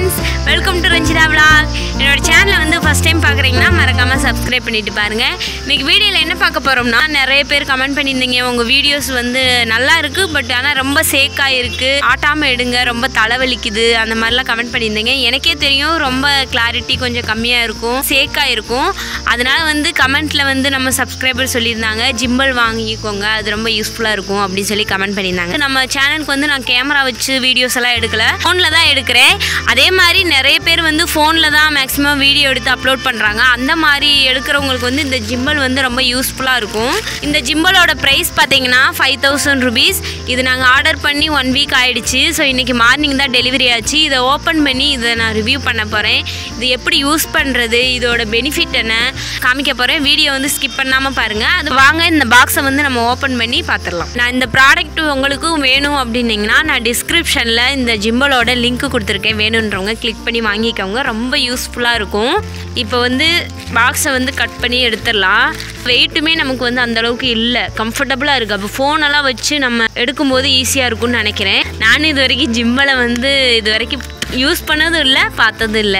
Friends welcome to Ranjitha vlog என்னோட சேனலை வந்து ஃபஸ்ட் டைம் பார்க்குறீங்கன்னா மறக்காமல் சப்ஸ்கிரைப் பண்ணிட்டு பாருங்கள் இன்னைக்கு வீடியோவில் என்ன பார்க்க போகிறோம்னா நிறைய பேர் கமெண்ட் பண்ணியிருந்தீங்க உங்கள் வீடியோஸ் வந்து நல்லா இருக்குது பட் ஆனால் ரொம்ப சேக்காக இருக்குது ஆட்டாமல் எடுங்க ரொம்ப தலைவலிக்குது அந்த மாதிரிலாம் கமெண்ட் பண்ணியிருந்தீங்க எனக்கே தெரியும் ரொம்ப கிளாரிட்டி கொஞ்சம் கம்மியாக இருக்கும் சேக்காக இருக்கும் அதனால வந்து கமெண்ட்டில் வந்து நம்ம சப்ஸ்கிரைபர் சொல்லியிருந்தாங்க ஜிம்பல் வாங்கிக்கோங்க அது ரொம்ப யூஸ்ஃபுல்லாக இருக்கும் அப்படின்னு சொல்லி கமெண்ட் பண்ணியிருந்தாங்க நம்ம சேனலுக்கு வந்து நான் கேமரா வச்சு வீடியோஸ் எல்லாம் எடுக்கல ஃபோனில் தான் எடுக்கிறேன் அதே மாதிரி நிறைய பேர் வந்து ஃபோனில் தான் மேக்ஸிமம் வீடியோ எடுத்து அப்லோட் பண்ணுறாங்க அந்த மாதிரி எடுக்கிறவங்களுக்கு வந்து இந்த ஜிம்பல் வந்து ரொம்ப யூஸ்ஃபுல்லாக இருக்கும் இந்த ஜிம்பலோட ப்ரைஸ் பார்த்தீங்கன்னா ஃபைவ் தௌசண்ட் ருபீஸ் இது நாங்கள் ஆர்டர் பண்ணி ஒன் வீக் ஆயிடுச்சு ஸோ இன்றைக்கி மார்னிங் தான் டெலிவரி ஆச்சு இதை ஓப்பன் பண்ணி இதை நான் ரிவ்யூ பண்ண போகிறேன் இது எப்படி யூஸ் பண்ணுறது இதோட பெனிஃபிட் என்ன காமிக்க போகிறேன் வீடியோ வந்து ஸ்கிப் பண்ணாமல் பாருங்கள் அது வாங்க இந்த பாக்ஸை வந்து நம்ம ஓப்பன் பண்ணி பார்த்துடலாம் நான் இந்த ப்ராடக்ட் உங்களுக்கும் வேணும் அப்படின்னீங்கன்னா நான் டிஸ்கிரிப்ஷனில் இந்த ஜிம்பலோட லிங்க் கொடுத்துருக்கேன் வேணுன்றவங்க கிளிக் பண்ணி வாங்கிக்கோங்க ரொம்ப யூஸ்ஃபுல்லாக இருக்கும் இப்போ வந்து பாக்ஸை வந்து கட் பண்ணி எடுத்துடலாம் வெயிட்டுமே நமக்கு வந்து அந்த அளவுக்கு இல்லை கம்ஃபர்டபுளாக இருக்குது அப்போ ஃபோனெல்லாம் வச்சு நம்ம எடுக்கும்போது ஈஸியாக இருக்கும்னு நினைக்கிறேன் நானும் இது வரைக்கும் ஜிம்மலை வந்து இது வரைக்கும் யூஸ் பண்ணதும் இல்லை பார்த்ததும் இல்லை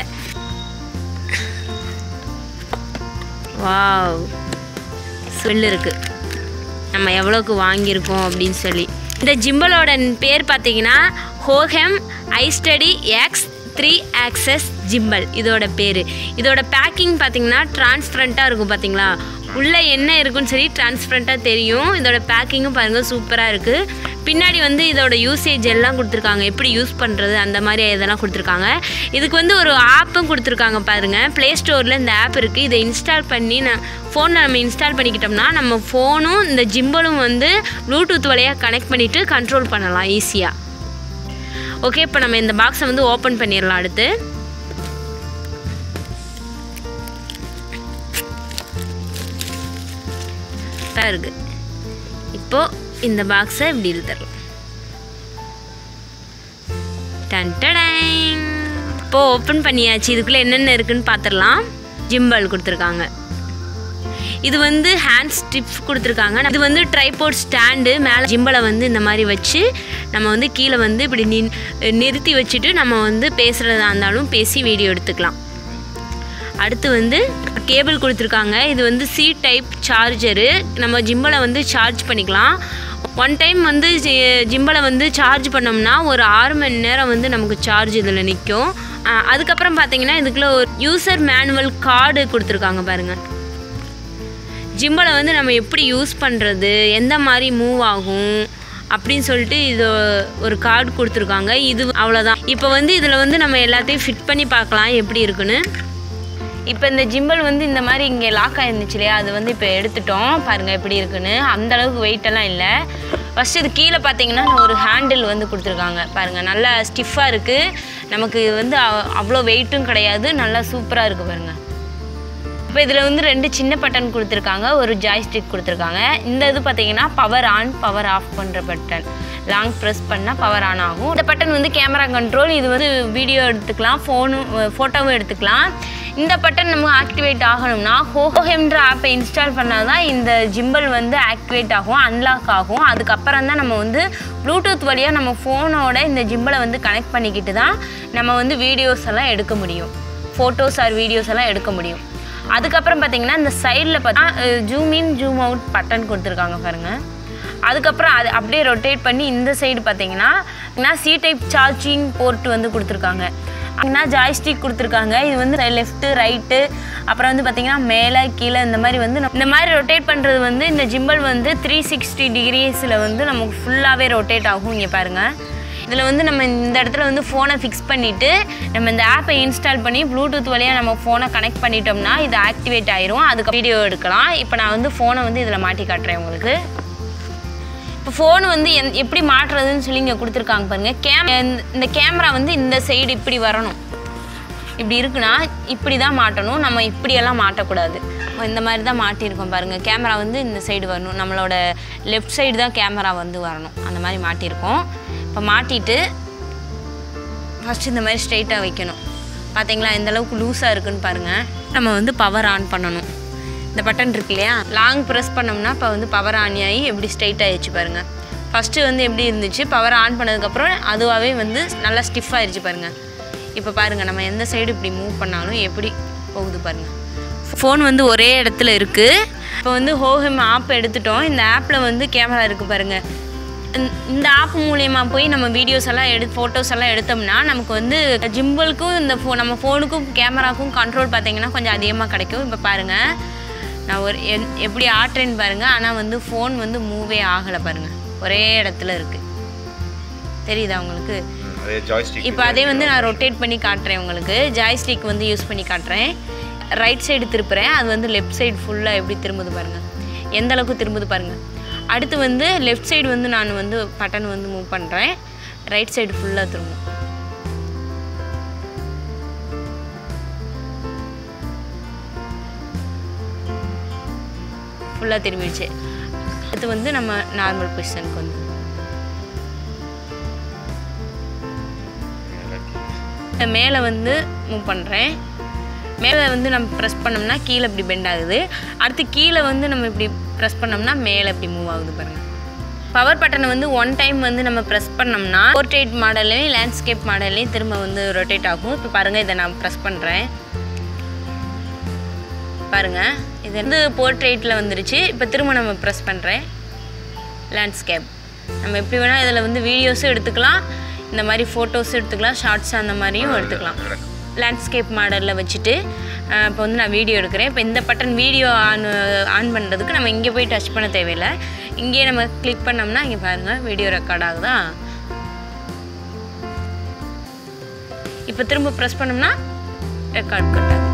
வாவ் ஸ்மெல் இருக்குது நம்ம எவ்வளோக்கு வாங்கியிருக்கோம் அப்படின்னு சொல்லி இந்த ஜிம்பலோட பேர் பார்த்தீங்கன்னா Hohem iSteady X three axis gimbal இதோட பேர் இதோட பேக்கிங் பார்த்தீங்கன்னா டிரான்ஸ்பரண்ட்டாக இருக்கும் பார்த்தீங்களா உள்ளே என்ன இருக்குன்னு சொல்லி டிரான்ஸ்பரண்ட்டாக தெரியும் இதோட பேக்கிங்கும் பாருங்கள் சூப்பராக இருக்குது பின்னாடி வந்து இதோட யூசேஜ் எல்லாம் கொடுத்துருக்காங்க எப்படி யூஸ் பண்ணுறது அந்த மாதிரி இதெல்லாம் கொடுத்துருக்காங்க இதுக்கு வந்து ஒரு ஆப்பும் கொடுத்துருக்காங்க பாருங்கள் ப்ளே ஸ்டோரில் இந்த ஆப் இருக்குது இதை இன்ஸ்டால் பண்ணி நான் ஃபோனில் நம்ம இன்ஸ்டால் பண்ணிக்கிட்டோம்னா நம்ம ஃபோனும் இந்த ஜிம்பலும் வந்து ப்ளூடூத் வழியாக கனெக்ட் பண்ணிவிட்டு கண்ட்ரோல் பண்ணலாம் ஈஸியாக ஓகே இப்போ நம்ம இந்த பாக்ஸை வந்து ஓப்பன் பண்ணிடலாம் அடுத்து இருக்கு இப்போ இந்த பாக்ஸை இப்படி இழுத்துடலாம் டன் டடைங். இப்போ ஓப்பன் பண்ணியாச்சு இதுக்குள்ளே என்னென்ன இருக்குன்னு பார்த்துடலாம் ஜிம்பல் கொடுத்துருக்காங்க இது வந்து ஹேண்ட் ஸ்டிப்ஸ் கொடுத்துருக்காங்க இது வந்து ட்ரைபோர்ட் ஸ்டாண்டு மேலே ஜிம்பலை வந்து இந்த மாதிரி வச்சு நம்ம வந்து கீழே வந்து இப்படி நின் நிறுத்தி வச்சுட்டு நம்ம வந்து பேசுகிறதா இருந்தாலும் பேசி வீடியோ எடுத்துக்கலாம் அடுத்து வந்து கேபிள் கொடுத்துருக்காங்க இது வந்து சி டைப் சார்ஜரு நம்ம ஜிம்பலை வந்து சார்ஜ் பண்ணிக்கலாம் ஒன் டைம் வந்து ஜிம்பலை வந்து சார்ஜ் பண்ணோம்னா ஒரு ஆறு மணி நேரம் வந்து நமக்கு சார்ஜ் இதில் நிற்கும் அதுக்கப்புறம் பார்த்தீங்கன்னா இதுக்குள்ளே ஒரு யூசர் மேனுவல் கார்டு கொடுத்துருக்காங்க பாருங்கள் ஜிம்பலை வந்து நம்ம எப்படி யூஸ் பண்ணுறது எந்த மாதிரி மூவ் ஆகும் அப்படின்னு சொல்லிட்டு இது ஒரு கார்டு கொடுத்துருக்காங்க இது அவ்வளோதான் இப்போ வந்து இதில் வந்து நம்ம எல்லாத்தையும் ஃபிட் பண்ணி பார்க்கலாம் எப்படி இருக்குன்னு இப்போ இந்த ஜிம்பல் வந்து இந்த மாதிரி இங்கே லாக் ஆயிருந்துச்சு இல்லையா அது வந்து இப்போ எடுத்துட்டோம் பாருங்கள் எப்படி இருக்குன்னு அந்த அளவுக்கு வெயிட்டெல்லாம் இல்லை ஃபஸ்ட்டு இது கீழே பார்த்தீங்கன்னா ஒரு ஹேண்டில் வந்து கொடுத்துருக்காங்க பாருங்கள் நல்லா ஸ்டிஃபாக இருக்குது நமக்கு வந்து அவ்- அவ்வளோ வெயிட்டும் கிடையாது நல்லா சூப்பராக இருக்குது பாருங்கள் இப்போ இதில் வந்து ரெண்டு சின்ன பட்டன் கொடுத்துருக்காங்க ஒரு ஜாய்ஸ்டிக் கொடுத்துருக்காங்க இந்த இது பார்த்தீங்கன்னா பவர் ஆன் பவர் ஆஃப் பண்ணுற பட்டன் லாங் ப்ரெஸ் பண்ணால் பவர் ஆன் ஆகும் இந்த பட்டன் வந்து கேமரா கண்ட்ரோல் இது வந்து வீடியோ எடுத்துக்கலாம் ஃபோனும் ஃபோட்டோவும் எடுத்துக்கலாம் இந்த பட்டன் நம்ம ஆக்டிவேட் ஆகணும்னா ஹோஹெம்ன்ற ஆப்பை இன்ஸ்டால் பண்ணால் தான் இந்த ஜிம்பல் வந்து ஆக்டிவேட் ஆகும் அன்லாக் ஆகும் அதுக்கப்புறம் தான் நம்ம வந்து ப்ளூடூத் வழியாக நம்ம ஃபோனோட இந்த ஜிம்பலை வந்து கனெக்ட் பண்ணிக்கிட்டு தான் நம்ம வந்து வீடியோஸ் எல்லாம் எடுக்க முடியும் ஃபோட்டோஸ் ஆர் வீடியோஸ் எல்லாம் எடுக்க முடியும் அதுக்கப்புறம் பார்த்தீங்கன்னா இந்த சைடில் பார்த்தா zoom in zoom out button கொடுத்துருக்காங்க பாருங்கள் அதுக்கப்புறம் அது அப்படியே ரொட்டேட் பண்ணி இந்த சைடு பார்த்தீங்கன்னா சி டைப் சார்ஜிங் போர்ட் வந்து கொடுத்துருக்காங்க அப்படின்னா ஜாய்ஸ்டிக் கொடுத்துருக்காங்க இது வந்து லெஃப்ட்டு ரைட்டு அப்புறம் வந்து பார்த்தீங்கன்னா மேலே கீழே இந்த மாதிரி வந்து நம்ம- இந்த மாதிரி ரொட்டேட் பண்ணுறது வந்து இந்த ஜிம்பல் வந்து த்ரீ சிக்ஸ்டி டிகிரிஸில் வந்து நமக்கு ஃபுல்லாகவே ரொட்டேட் ஆகும் இங்கே பாருங்கள் இதில் வந்து நம்ம இந்த இடத்துல வந்து ஃபோனை ஃபிக்ஸ் பண்ணிவிட்டு நம்ம இந்த ஆப்பை இன்ஸ்டால் பண்ணி ப்ளூடூத் வழியாக நம்ம ஃபோனை கனெக்ட் பண்ணிட்டோம்னா இது ஆக்டிவேட் ஆயிரும் அதுக்கு வீடியோ எடுக்கலாம் இப்போ நான் வந்து ஃபோனை வந்து இதில் மாட்டி காட்டுறேன் உங்களுக்கு இப்போ ஃபோன் வந்து எந் எப்படி மாட்டுறதுன்னு சொல்லி இங்கே கொடுத்துருக்காங்க பாருங்கள் கேம் இந்த கேமரா வந்து இந்த சைடு இப்படி வரணும் இப்படி இருக்குன்னா இப்படி தான் மாட்டணும் நம்ம இப்படியெல்லாம் மாட்டக்கூடாது இந்த மாதிரி தான் மாட்டியிருக்கோம் பாருங்கள் கேமரா வந்து இந்த சைடு வரணும் நம்மளோட லெஃப்ட் சைடு தான் கேமரா வந்து வரணும் அந்த மாதிரி மாட்டியிருக்கோம் இப்போ மாட்டிட்டு ஃபஸ்ட்டு இந்த மாதிரி ஸ்ட்ரைட்டாக வைக்கணும் பார்த்தீங்களா எந்த அளவுக்கு லூஸாக இருக்குன்னு பாருங்கள் நம்ம வந்து பவர் ஆன் பண்ணணும் இந்த பட்டன் இருக்கு இல்லையா லாங் ப்ரெஸ் பண்ணோம்னா இப்போ வந்து பவர் ஆன் ஆகி எப்படி ஸ்ட்ரைட் ஆயிடுச்சு பாருங்கள் ஃபஸ்ட்டு வந்து எப்படி இருந்துச்சு பவர் ஆன் பண்ணதுக்கப்புறம் அதுவாகவே வந்து நல்லா ஸ்டிஃப் ஆயிடுச்சு பாருங்கள் இப்போ பாருங்கள் நம்ம எந்த சைடு இப்படி மூவ் பண்ணாலும் எப்படி போகுது பாருங்கள் ஃபோன் வந்து ஒரே இடத்துல இருக்குது இப்போ வந்து ஹோஹெம் ஆப் எடுத்துட்டோம் இந்த ஆப்பில் வந்து கேமரா இருக்குது பாருங்கள் இந்த- இந்த ஆப் மூலயமா போய் நம்ம வீடியோஸ் எல்லாம் எடு ஃபோட்டோஸ் எல்லாம் எடுத்தோம்னா நமக்கு வந்து ஜிம்பிளுக்கும் இந்த ஃபோ நம்ம ஃபோனுக்கும் கேமராக்கும் கண்ட்ரோல் பார்த்தீங்கன்னா கொஞ்சம் அதிகமாக கிடைக்கும் இப்போ பாருங்கள் நான் ஒரு என் எப்படி ஆட்டுறேன்னு பாருங்கள் ஆனால் வந்து ஃபோன் வந்து மூவே ஆகலை பாருங்கள் ஒரே இடத்துல இருக்குது தெரியுதா உங்களுக்கு அதே ஜாய்ஸ்டிக் இப்போ அதே வந்து நான் ரொட்டேட் பண்ணி காட்டுறேன் உங்களுக்கு ஜாய்ஸ்டிக் வந்து யூஸ் பண்ணி காட்டுறேன் ரைட் சைடு திருப்புறேன் அது வந்து லெஃப்ட் சைடு ஃபுல்லாக எப்படி திரும்புது பாருங்கள் எந்த அளவுக்கு திரும்புது பாருங்கள் அடுத்து வந்து லெஃப்ட் சைடு வந்து நான் வந்து பட்டன் வந்து மூவ் பண்ணுறேன் ரைட் சைடு ஃபுல்லாக திரும்பும் ஃபுல்லாக திரும்பிடுச்சு அடுத்து வந்து நம்ம நார்மல் பொசிஷனுக்கு வந்து மேலே வந்து மூவ் பண்ணுறேன் மேலே வந்து நம்ம ப்ரெஸ் பண்ணோம்னா கீழே இப்படி பெண்ட் ஆகுது அடுத்து கீழே வந்து நம்ம இப்படி ப்ரெஸ் பண்ணோம்னா மேலே இப்படி மூவ் ஆகுது பாருங்கள் பவர் பட்டனை வந்து ஒன் டைம் வந்து நம்ம ப்ரெஸ் பண்ணோம்னா போர்ட்ரேட் மாடல்லையும் லேண்ட்ஸ்கேப் மாடல்லையும் திரும்ப வந்து ரொட்டேட் ஆகும் இப்போ பாருங்கள் இதை நான் ப்ரெஸ் பண்ணுறேன் பாருங்கள் இது வந்து போர்ட்ரேட்டில் வந்துருச்சு இப்போ திரும்ப நம்ம ப்ரெஸ் பண்ணுறேன் லேண்ட்ஸ்கேப் நம்ம எப்படி வேணால் இதில் வந்து வீடியோஸும் எடுத்துக்கலாம் இந்த மாதிரி ஃபோட்டோஸும் எடுத்துக்கலாம் ஷார்ட்ஸ் அந்த மாதிரியும் எடுத்துக்கலாம் லேண்ட்ஸ்கேப் மாடலில் வச்சுட்டு அஹ், இப்போ வந்து நான் வீடியோ எடுக்கிறேன் இப்போ இந்த பட்டன் வீடியோ ஆன் ஆன் பண்ணுறதுக்கு நம்ம இங்கே போய் டச் பண்ண தேவையில்லை இங்கேயே நம்ம கிளிக் பண்ணோம்னா இங்கே பாருங்கள் வீடியோ ரெக்கார்ட் ஆகுதா இப்போ திரும்ப ப்ரெஸ் பண்ணோம்னா ரெக்கார்ட் கட் ஆகுது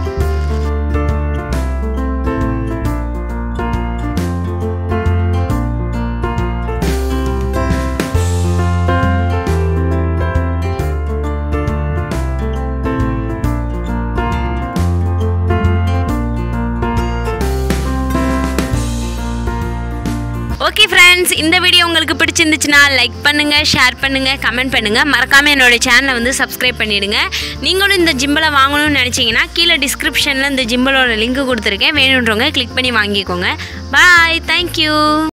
ஓகே ஃப்ரெண்ட்ஸ் இந்த வீடியோ உங்களுக்கு பிடிச்சிருந்துச்சுன்னா லைக் பண்ணுங்க ஷேர் பண்ணுங்க கமெண்ட் பண்ணுங்க மறக்காம என்னோட சேனலை வந்து சப்ஸ்கிரைப் பண்ணிடுங்க நீங்களும் இந்த ஜிம்பலை வாங்கணும்னு நினச்சிங்கன்னா கீழே டிஸ்கிரிப்ஷனில் இந்த ஜிம்பலோட லிங்க் கொடுத்துருக்கேன் வேணுன்றவங்க கிளிக் பண்ணி வாங்கிக்கோங்க பாய் தேங்க்யூ